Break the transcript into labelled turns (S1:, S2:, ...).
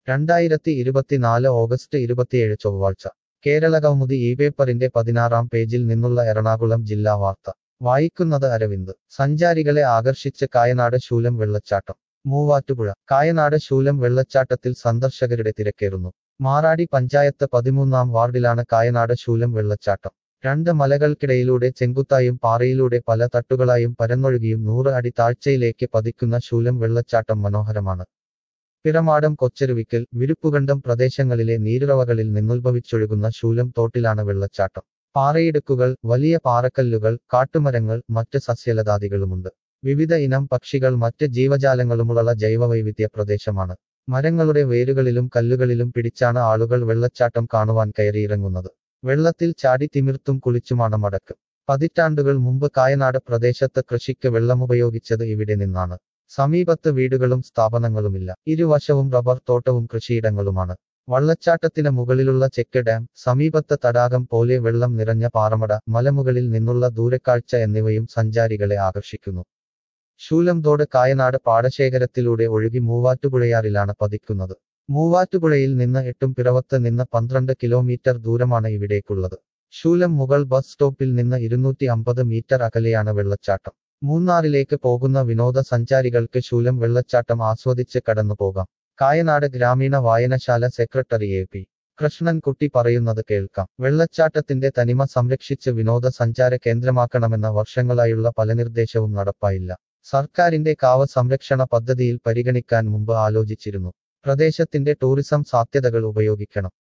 S1: രണ്ടായിരത്തി ഇരുപത്തിനാല് ഓഗസ്റ്റ് ഇരുപത്തിയേഴ് ചൊവ്വാഴ്ച കേരളകൗമുദി ഈ പേപ്പറിന്റെ പതിനാറാം പേജിൽ നിന്നുള്ള എറണാകുളം ജില്ലാ വാർത്ത വായിക്കുന്നത് അരവിന്ദ് സഞ്ചാരികളെ ആകർഷിച്ച് കായനാട് ശൂലം വെള്ളച്ചാട്ടം മൂവാറ്റുപുഴ കായനാട് ശൂലം വെള്ളച്ചാട്ടത്തിൽ സന്ദർശകരുടെ തിരക്കേറുന്നു മാറാടി പഞ്ചായത്ത് പതിമൂന്നാം വാർഡിലാണ് കായനാട് ശൂലം വെള്ളച്ചാട്ടം രണ്ട് മലകൾക്കിടയിലൂടെ ചെങ്കുത്തായും പാറയിലൂടെ പല തട്ടുകളായും പരന്നൊഴുകിയും നൂറ് അടി താഴ്ചയിലേക്ക് പതിക്കുന്ന ശൂലം വെള്ളച്ചാട്ടം മനോഹരമാണ് പിറമാടം കൊച്ചരുവിക്കൽ വിരുപ്പുകണ്ടം പ്രദേശങ്ങളിലെ നീരുറവകളിൽ നിന്നുത്ഭവിച്ചൊഴുകുന്ന ശൂലം തോട്ടിലാണ് വെള്ളച്ചാട്ടം പാറയിടുക്കുകൾ വലിയ പാറക്കല്ലുകൾ കാട്ടുമരങ്ങൾ മറ്റ് സസ്യലതാദികളുമുണ്ട് വിവിധ ഇനം പക്ഷികൾ മറ്റ് ജീവജാലങ്ങളുമുള്ള ജൈവവൈവിധ്യ പ്രദേശമാണ് മരങ്ങളുടെ വേരുകളിലും കല്ലുകളിലും പിടിച്ചാണ് ആളുകൾ വെള്ളച്ചാട്ടം കാണുവാൻ കയറിയിറങ്ങുന്നത് വെള്ളത്തിൽ ചാടി തിമിർത്തും കുളിച്ചുമാണ് മടക്ക് പതിറ്റാണ്ടുകൾ മുമ്പ് കായനാട് പ്രദേശത്ത് കൃഷിക്ക് വെള്ളമുപയോഗിച്ചത് ഇവിടെ നിന്നാണ് സമീപത്ത് വീടുകളും സ്ഥാപനങ്ങളുമില്ല ഇരുവശവും റബ്ബർ തോട്ടവും കൃഷിയിടങ്ങളുമാണ് വള്ളച്ചാട്ടത്തിന് മുകളിലുള്ള ചെക്ക് ഡാം സമീപത്ത് തടാകം പോലെ വെള്ളം നിറഞ്ഞ പാറമട മലമുകളിൽ നിന്നുള്ള ദൂരക്കാഴ്ച എന്നിവയും സഞ്ചാരികളെ ആകർഷിക്കുന്നു ശൂലംതോട് കായനാട് പാടശേഖരത്തിലൂടെ ഒഴുകി മൂവാറ്റുപുഴയാറിലാണ് പതിക്കുന്നത് മൂവാറ്റുപുഴയിൽ നിന്ന് എട്ടും പിറവത്ത് നിന്ന് പന്ത്രണ്ട് കിലോമീറ്റർ ദൂരമാണ് ഇവിടേക്കുള്ളത് ശൂലം മുകൾ ബസ് സ്റ്റോപ്പിൽ നിന്ന് ഇരുന്നൂറ്റി അമ്പത് മീറ്റർ അകലെയാണ് വെള്ളച്ചാട്ടം മൂന്നാറിലേക്ക് പോകുന്ന വിനോദസഞ്ചാരികൾക്ക് ശൂലം വെള്ളച്ചാട്ടം ആസ്വദിച്ച് കടന്നു പോകാം കായനാട് ഗ്രാമീണ വായനശാല സെക്രട്ടറി എ പി കൃഷ്ണൻകുട്ടി പറയുന്നത് കേൾക്കാം വെള്ളച്ചാട്ടത്തിന്റെ തനിമ സംരക്ഷിച്ച് വിനോദസഞ്ചാര കേന്ദ്രമാക്കണമെന്ന വർഷങ്ങളായുള്ള പല നിർദ്ദേശവും നടപ്പായില്ല സർക്കാരിന്റെ കാവ് സംരക്ഷണ പദ്ധതിയിൽ പരിഗണിക്കാൻ മുമ്പ് ആലോചിച്ചിരുന്നു പ്രദേശത്തിന്റെ ടൂറിസം സാധ്യതകൾ ഉപയോഗിക്കണം